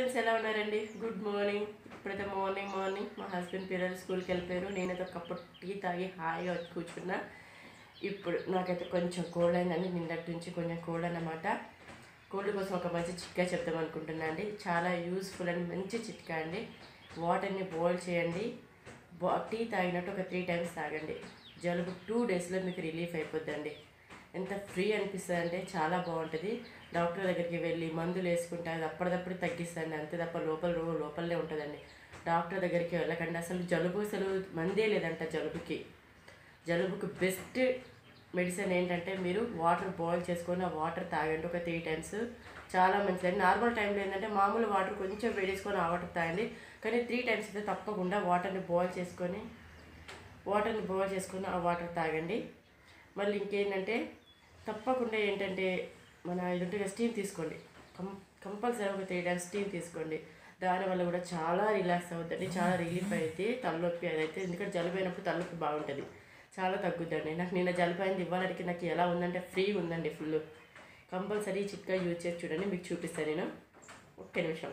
friends ఎలా ఉన్నారండి good morning ఇప్పుడైతే మార్నింగ్ మార్నింగ్ మా హస్బెండ్ పిల్లలు స్కూల్కి వెళ్ళిపోయారు నేనైతే ఒక కప్పు టీ తాగి హాయిగా వచ్చి కూర్చున్నా ఇప్పుడు నాకైతే కొంచెం కోల్డ్ అయిందండి నిన్నటి నుంచి కొంచెం కోల్డ్ అన్నమాట కోల్డ్ కోసం ఒక మంచి చిట్కా చెప్దాం అనుకుంటున్నా అండి చాలా యూస్ఫుల్ అండ్ మంచి చిట్కా అండి వాటర్ని బాయిల్ చేయండి బా టీ తాగినట్టు ఒక త్రీ టైమ్స్ తాగండి జలుబు టూ డేస్లో మీకు రిలీఫ్ అయిపోద్దండి ఎంత ఫ్రీ అనిపిస్తుంది అంటే చాలా బాగుంటుంది డాక్టర్ దగ్గరికి వెళ్ళి మందులు వేసుకుంటే అది అప్పటిదప్పుడు తగ్గిస్తుంది అంతే తప్ప లోపల రో- లోపలనే ఉంటుందండి డాక్టర్ దగ్గరికి వెళ్ళకండి అసలు జలుబు అసలు మందే లేదంట జలుబుకి జలుబుకి బెస్ట్ మెడిసిన్ ఏంటంటే మీరు వాటర్ బాయిల్ చేసుకొని ఆ వాటర్ తాగండి ఒక త్రీ టైమ్స్ చాలా మంచిదండి నార్మల్ టైంలో ఏంటంటే మామూలు వాటర్ కొంచెం వేడేసుకొని ఆ వాటర్ తాగండి కానీ త్రీ టైమ్స్ అయితే తప్పకుండా వాటర్ని బాయిల్ చేసుకొని వాటర్ని బాయిల్ చేసుకొని ఆ వాటర్ తాగండి మళ్ళీ ఇంకేంటంటే తప్పకుండా ఏంటంటే మన ఇది ఉంటుంది స్టీమ్ తీసుకోండి కం కంపల్సరీ ఒక త్రీ టైమ్స్ స్టీమ్ తీసుకోండి దానివల్ల కూడా చాలా రిలాక్స్ అవుతుంది చాలా రిలీఫ్ అయితే తలనొప్పి అదైతే ఎందుకంటే జలుబు అయినప్పుడు తలనొప్పి బాగుంటుంది చాలా తగ్గుద్దండి నాకు నిన్న జలుబు అయింది ఇవ్వాలకి నాకు ఎలా ఉందంటే ఫ్రీ ఉందండి ఫుల్ కంపల్సరీ చిట్కా యూజ్ చేసి చూడండి మీకు చూపిస్తాను నేను ఒక్క నిమిషం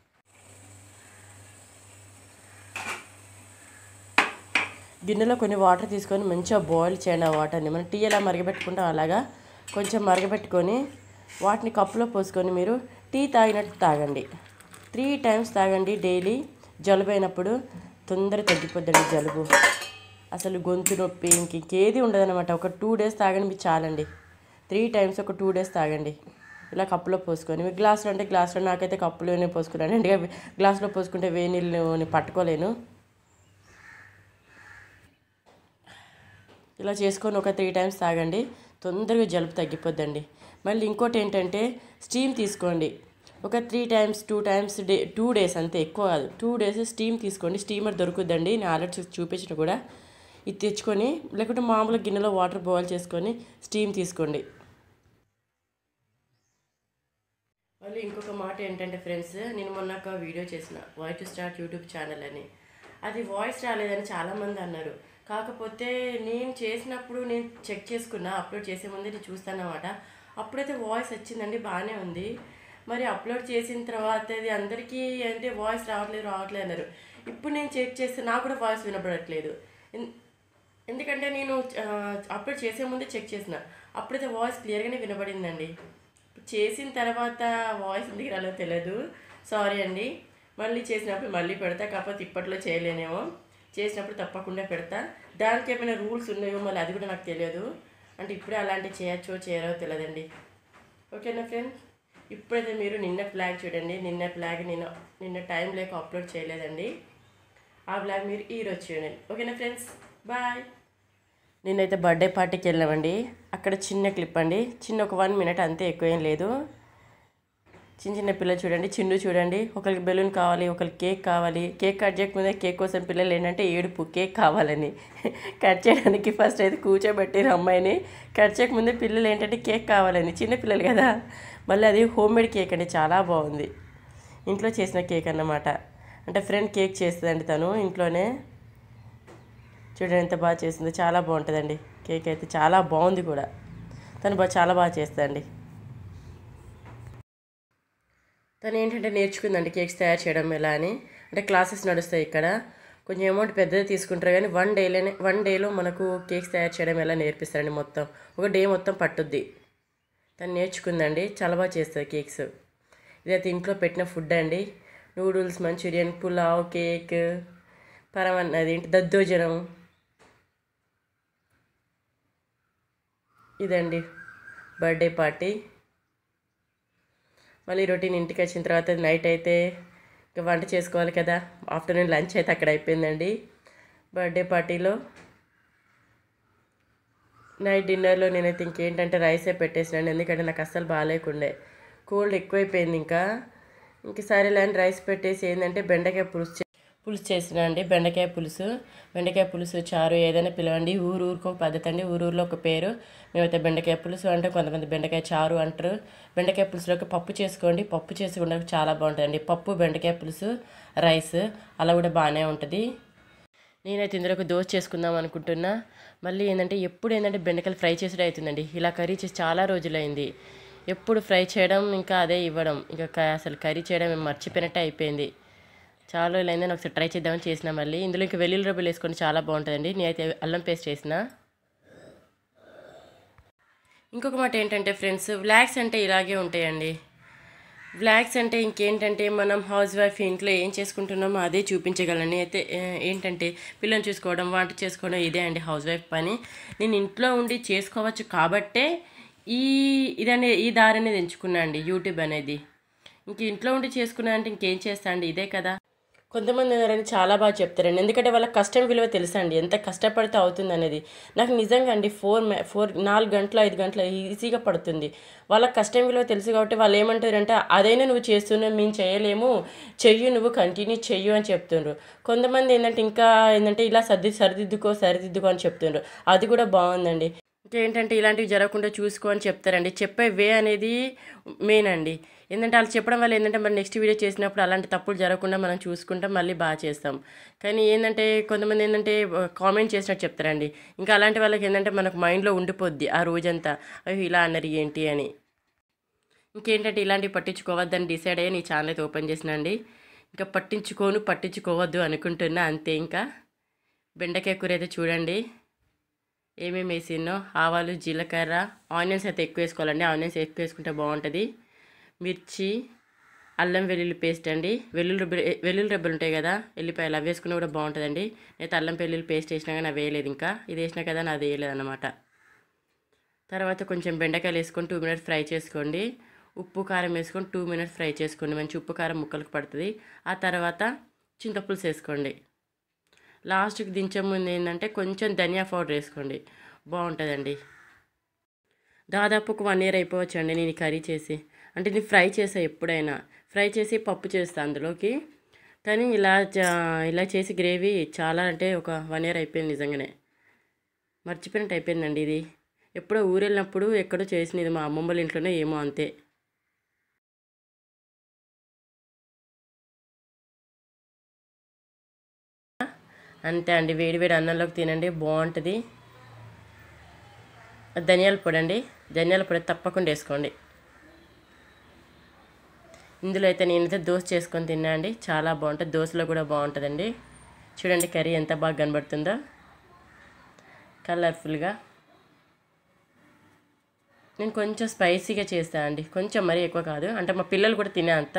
గిన్నెలో కొన్ని వాటర్ తీసుకొని మంచిగా బాయిల్ చేయండి ఆ వాటర్ని మనం టీ ఎలా మరగబెట్టుకుంటాం అలాగా కొంచెం మరగబెట్టుకొని వాటిని కప్పులో పోసుకొని మీరు టీ తాగినట్టు తాగండి త్రీ టైమ్స్ తాగండి డైలీ జలుబు అయినప్పుడు తొందర తగ్గిపోద్దండి జలుబు అసలు గొంతు నొప్పి ఇంక ఇంకేది ఉండదన్నమాట ఒక టూ డేస్ తాగండి మీకు చాలండి త్రీ టైమ్స్ ఒక టూ డేస్ తాగండి ఇలా కప్పులో పోసుకొని మీకు గ్లాసులో అంటే గ్లాసులో నాకైతే కప్పులోనే పోసుకున్నాను అంటే గ్లాసులో పోసుకుంటే వేడి నీళ్ళు పట్టుకోలేను ఇలా చేసుకొని ఒక త్రీ టైమ్స్ తాగండి తొందరగా జలుబు తగ్గిపోద్దండి మళ్ళీ ఇంకోటి ఏంటంటే స్టీమ్ తీసుకోండి ఒక three times two times day two days అంతే ఎక్కువ కాదు టూ డేస్ స్టీమ్ తీసుకోండి స్టీమర్ దొరుకుద్దండి నేను ఆల్రెడీ చూ- చూపించిన కూడా ఇది తెచ్చుకొని లేకుంటే మామూలు గిన్నెలో వాటర్ బాయిల్ చేసుకొని స్టీమ్ తీసుకోండి మళ్ళీ ఇంకొక మాట ఏంటంటే ఫ్రెండ్స్ నేను మొన్న ఒక వీడియో చేసిన voice to start YouTube channel అని అది వాయిస్ రాలేదని చాలామంది అన్నారు కాకపోతే నేను చేసినప్పుడు నేను చెక్ చేసుకున్నా అప్లోడ్ చేసే ముందే నేను చూస్తానమాట అప్పుడైతే వాయిస్ వచ్చిందండి బాగానే ఉంది మరి అప్లోడ్ చేసిన తర్వాత అది అందరికీ అంటే వాయిస్ రావట్లేదు రావట్లేదు అన్నారు ఇప్పుడు నేను చెక్ చేస్తే నాకు కూడా వాయిస్ వినపడట్లేదు ఎన్- ఎందుకంటే నేను ఆ, అప్లోడ్ చేసే ముందే చెక్ చేసిన అప్పుడైతే వాయిస్ క్లియర్గానే వినపడిందండి చేసిన తర్వాత వాయిస్ ఎందుకు రాలేదో తెలియదు సారీ అండి మళ్ళీ చేసినప్పుడు మళ్ళీ పెడతా కాకపోతే ఇప్పట్లో చేయలేనేమో చేసినప్పుడు తప్పకుండా పెడతా దానికి ఏమైనా రూల్స్ ఉన్నాయో మళ్ళీ అది కూడా నాకు తెలియదు అంటే ఇప్పుడే అలాంటివి చేయొచ్చో చేయరో తెలియదండి ఓకేనా ఫ్రెండ్స్ ఇప్పుడైతే మీరు నిన్న ఫ్లాగ్ చూడండి నిన్న ఫ్లాగ్ నేను నిన్న టైం లేక అప్లోడ్ చేయలేదండి ఆ బ్లాగ్ మీరు ఈరోజు చూడండి ఓకేనా ఫ్రెండ్స్ బాయ్ నేనైతే బర్త్డే పార్టీకి వెళ్ళామండి అక్కడ చిన్న క్లిప్ అండి చిన్న ఒక వన్ మినిట్ అంతే ఎక్కువ ఏం లేదు చిన్న చిన్న పిల్లలు చూడండి చిన్ను చూడండి ఒకరికి బెలూన్ కావాలి ఒకరికి కేక్ కావాలి కేక్ కట్ చేయకముందే కేక్ కోసం పిల్లలు ఏంటంటే ఏడుపు కేక్ కావాలని కట్ చేయడానికి ఫస్ట్ అయితే కూర్చోబెట్టిన అమ్మాయిని కట్ చేయకముందే పిల్లలు ఏంటంటే కేక్ కావాలని చిన్న పిల్లలు కదా మళ్ళీ అది హోమ్ మేడ్ కేక్ అండి చాలా బాగుంది ఇంట్లో చేసిన కేక్ అన్నమాట అంటే ఫ్రెండ్ కేక్ చేస్తుందండి తను ఇంట్లోనే చూడండి ఎంత బాగా చేసిందో చాలా బాగుంటుందండి కేక్ అయితే చాలా బాగుంది కూడా తను బాగా చాలా బాగా చేస్తుందండి తను ఏంటంటే నేర్చుకుందండి కేక్స్ తయారు చేయడం ఎలా అని అంటే క్లాసెస్ నడుస్తాయి ఇక్కడ కొంచెం అమౌంట్ పెద్దది తీసుకుంటారు కానీ వన్ డేలోనే వన్ డేలో మనకు కేక్స్ తయారు చేయడం ఎలా నేర్పిస్తారండి మొత్తం ఒక డే మొత్తం పట్టుద్ది తను నేర్చుకుందండి చాలా బాగా చేస్తుంది కేక్స్ ఇదైతే ఇంట్లో పెట్టిన ఫుడ్ అండి నూడిల్స్ మంచూరియన్ పులావ్ కేక్ పరమన్ అదేంటి దద్దోజనం ఇదండి బర్త్డే పార్టీ మళ్ళీ రొటీన్ ఇంటికి వచ్చిన తర్వాత నైట్ అయితే ఇక వంట చేసుకోవాలి కదా ఆఫ్టర్నూన్ లంచ్ అయితే అక్కడ అయిపోయిందండి బర్త్డే పార్టీలో నైట్ డిన్నర్లో నేనైతే ఇంకేంటంటే రైసే పెట్టేసినాను ఎందుకంటే నాకు అస్సలు బాగాలేకుండే కోల్డ్ ఎక్కువైపోయింది ఇంకా ఇంక సరేలే అని రైస్ పెట్టేసి ఏంటంటే బెండకాయ పులుసు చే- పులుసు చేసిన అండి బెండకాయ పులుసు బెండకాయ పులుసు చారు ఏదైనా పిలవండి ఊరు ఊరుకో పద్ధతి అండి ఊరు ఊరిలో ఒక పేరు మేమైతే బెండకాయ పులుసు అంటే కొంతమంది బెండకాయ చారు అంటారు బెండకాయ పులుసులోకి పప్పు చేసుకోండి పప్పు చేసుకుంటే చాలా బాగుంటుందండి పప్పు బెండకాయ పులుసు రైస్ అలా కూడా బాగానే ఉంటుంది నేనైతే ఇందులో ఒక దోశ చేసుకుందాం అనుకుంటున్నా మళ్ళీ ఏంటంటే ఎప్పుడు ఏంటంటే బెండకాయలు ఫ్రై చేసుడే అవుతుందండి ఇలా కర్రీ చేసి చాలా రోజులైంది ఎప్పుడు ఫ్రై చేయడం ఇంకా అదే ఇవ్వడం ఇంకా క- అసలు కర్రీ చేయడం ఏం మర్చిపోయినట్టే అయిపోయింది చాలా రోజులైంది నేను ఒకసారి ట్రై చేద్దామని చేసిన మళ్ళీ ఇందులో ఇంకా వెల్లుల్లి రబ్బులు వేసుకొని చాలా బాగుంటుందండి నేనైతే అల్లం పేస్ట్ చేసిన ఇంకొక మాట ఏంటంటే ఫ్రెండ్స్ వ్లాగ్స్ అంటే ఇలాగే ఉంటాయండి వ్లాగ్స్ అంటే ఇంకేంటంటే మనం హౌస్ వైఫ్ ఇంట్లో ఏం చేసుకుంటున్నామో అదే చూపించగలను అయితే ఏ, ఏంటంటే పిల్లల్ని చూసుకోవడం వంట చేసుకోవడం ఇదే అండి హౌస్ వైఫ్ పని నేను ఇంట్లో ఉండి చేసుకోవచ్చు కాబట్టే ఈ ఇదనే ఈ దారి అనేది ఎంచుకున్నా అండి యూట్యూబ్ అనేది ఇంక ఇంట్లో ఉండి చేసుకున్నా అంటే ఇంకేం చేస్తా అండి ఇదే కదా కొంతమంది ఉన్నారని చాలా బాగా చెప్తారండి ఎందుకంటే వాళ్ళ కష్టం విలువ తెలుసా అండి ఎంత కష్టపడితే అవుతుంది అనేది నాకు నిజంగా అండి ఫోర్ ఫోర్ నాలుగు గంటలు ఐదు గంటలు ఈజీగా పడుతుంది వాళ్ళ కష్టం విలువ తెలుసు కాబట్టి వాళ్ళు ఏమంటారంటే అదైనా నువ్వు చేస్తున్నావు మేము చేయలేము చెయ్యి నువ్వు కంటిన్యూ చెయ్యు అని చెప్తుండ్రు కొంతమంది ఏంటంటే ఇంకా ఏంటంటే ఇలా సర్ది సరిదిద్దుకో సరిదిద్దుకో అని చెప్తుండ్రు అది కూడా బాగుందండి ఇంకేంటంటే ఇలాంటివి జరగకుండా చూసుకో అని చెప్తారండి చెప్పే వే అనేది మెయిన్ అండి ఏంటంటే వాళ్ళు చెప్పడం వల్ల ఏంటంటే మరి నెక్స్ట్ వీడియో చేసినప్పుడు అలాంటి తప్పులు జరగకుండా మనం చూసుకుంటాం మళ్ళీ బాగా చేస్తాం కానీ ఏంటంటే కొంతమంది ఏంటంటే కామెంట్ చేసినట్టు చెప్తారండి ఇంకా అలాంటి వాళ్ళకి ఏంటంటే మనకు మైండ్లో ఉండిపోద్ది ఆ రోజంతా అయ్యో ఇలా అన్నారు ఏంటి అని ఇంకేంటంటే ఇలాంటివి పట్టించుకోవద్దని డిసైడ్ అయ్యి నీ ఛానల్ అయితే ఓపెన్ చేసినండి ఇంకా పట్టించుకోను పట్టించుకోవద్దు అనుకుంటున్నా అంతే ఇంకా బెండకాయ కూర అయితే చూడండి ఏమేమి వేసినో ఆవాలు జీలకర్ర ఆనియన్స్ అయితే ఎక్కువ వేసుకోవాలండి ఆనియన్స్ ఎక్కువ వేసుకుంటే బాగుంటుంది మిర్చి అల్లం వెల్లుల్లి పేస్ట్ అండి వెల్లుల్లి రెబ్బలు వెల్లుల్లి రెబ్బలు ఉంటాయి కదా ఎల్లిపాయలు అవి వేసుకున్నా కూడా బాగుంటుందండి నేనైతే అల్లం వెల్లుల్లి పేస్ట్ వేసినా కానీ అవి వేయలేదు ఇంకా ఇది వేసినా కదా నాది వేయలేదు అనమాట తర్వాత కొంచెం బెండకాయలు వేసుకొని టూ మినిట్స్ ఫ్రై చేసుకోండి ఉప్పు కారం వేసుకొని టూ మినిట్స్ ఫ్రై చేసుకోండి మంచి ఉప్పు కారం ముక్కలకు పడుతుంది ఆ తర్వాత చింతపులుసు వేసుకోండి లాస్ట్కి దించే ముందు ఏంటంటే కొంచెం ధనియా పౌడర్ వేసుకోండి బాగుంటుందండి దాదాపు ఒక వన్ ఇయర్ అయిపోవచ్చు అండి నేను ఈ కర్రీ చేసి అంటే నేను ఫ్రై చేసా ఎప్పుడైనా ఫ్రై చేసి పప్పు చేస్తా అందులోకి కానీ ఇలా చ- ఇలా చేసి గ్రేవీ చాలా అంటే ఒక వన్ ఇయర్ అయిపోయింది నిజంగానే మర్చిపోయినట్టు అయిపోయిందండి ఇది ఎప్పుడో ఊరు వెళ్ళినప్పుడు ఎక్కడో చేసినది మా అమ్మమ్మ వాళ్ళ ఇంట్లోనే ఏమో అంతే అంతే అండి వేడి వేడి అన్నంలోకి తినండి బాగుంటుంది ధనియాల పొడి అండి ధనియాల పొడి తప్పకుండా వేసుకోండి ఇందులో అయితే నేనైతే దోశ చేసుకొని తిన్నా అండి చాలా బాగుంటుంది దోశలో కూడా బాగుంటుందండి చూడండి కర్రీ ఎంత బాగా కనబడుతుందో కలర్ఫుల్గా నేను కొంచెం స్పైసీగా చేస్తాను అండి కొంచెం మరీ ఎక్కువ కాదు అంటే మా పిల్లలు కూడా తినే అంత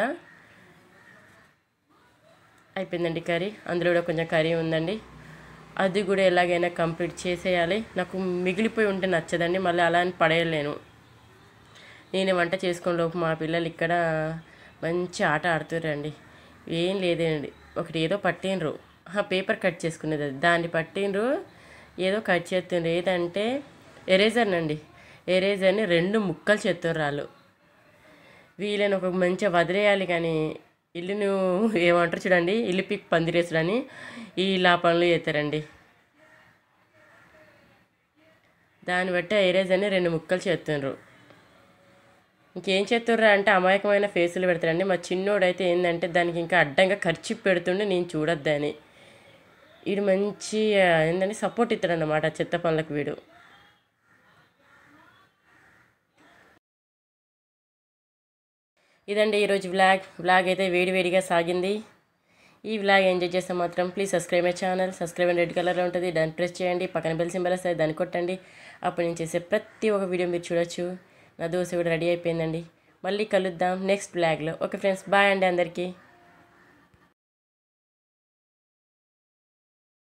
అయిపోయిందండి కర్రీ అందులో కూడా కొంచెం కర్రీ ఉందండి అది కూడా ఎలాగైనా కంప్లీట్ చేసేయాలి నాకు మిగిలిపోయి ఉంటే నచ్చదండి మళ్ళీ అలా అని పడేయలేను నేను వంట చేసుకునే లోపు మా పిల్లలు ఇక్కడ మంచి ఆట ఆడుతుర్రండి ఏం లేదండి ఒకటి ఏదో పట్టిండ్రు ఆ పేపర్ కట్ చేసుకునేది అది దాన్ని పట్టిండ్రు ఏదో కట్ చేస్తుండ్రు ఏదంటే ఎరేజర్నండి ఎరేజర్ని రెండు ముక్కలు చేస్తుర్రు వాళ్ళు వీళ్ళని ఒక మంచిగా వదిలేయాలి కానీ ఇల్లును ఏమంటారు చూడండి ఇల్లు పిక్ పందిరేసుడని ఇలా పనులు చేస్తారండి దాన్ని బట్టి ఐరేజ్ అని రెండు ముక్కలు చేస్తుండ్రు ఇంకేం చేస్తుర్రా అంటే అమాయకమైన ఫేసులు పెడతారండి మా చిన్నోడైతే ఏంటంటే దానికి ఇంకా అడ్డంగా ఖర్చు పెడుతుండే నేను చూడొద్దని వీడు మంచి ఆ, ఏంటంటే సపోర్ట్ ఇస్తాడన్నమాట చెత్త పనులకు వీడు ఇదండి ఈరోజు వ్లాగ్ వ్లాగ్ అయితే వేడివేడిగా సాగింది ఈ వ్లాగ్ ఎంజాయ్ చేస్తే మాత్రం please subscribe my channel subscribe అని రెడ్ కలర్లో ఉంటుంది దాన్ని ప్రెస్ చేయండి పక్కన బెల్ సింబల్ వస్తుంది దాన్ని కొట్టండి అప్పుడు నేను చేసే ప్రతి ఒక్క వీడియో మీరు చూడొచ్చు నా దోశ కూడా రెడీ అయిపోయిందండి మళ్ళీ కలుద్దాం నెక్స్ట్ వ్లాగ్లో ఓకే ఫ్రెండ్స్ బాయ్ అండి అందరికీ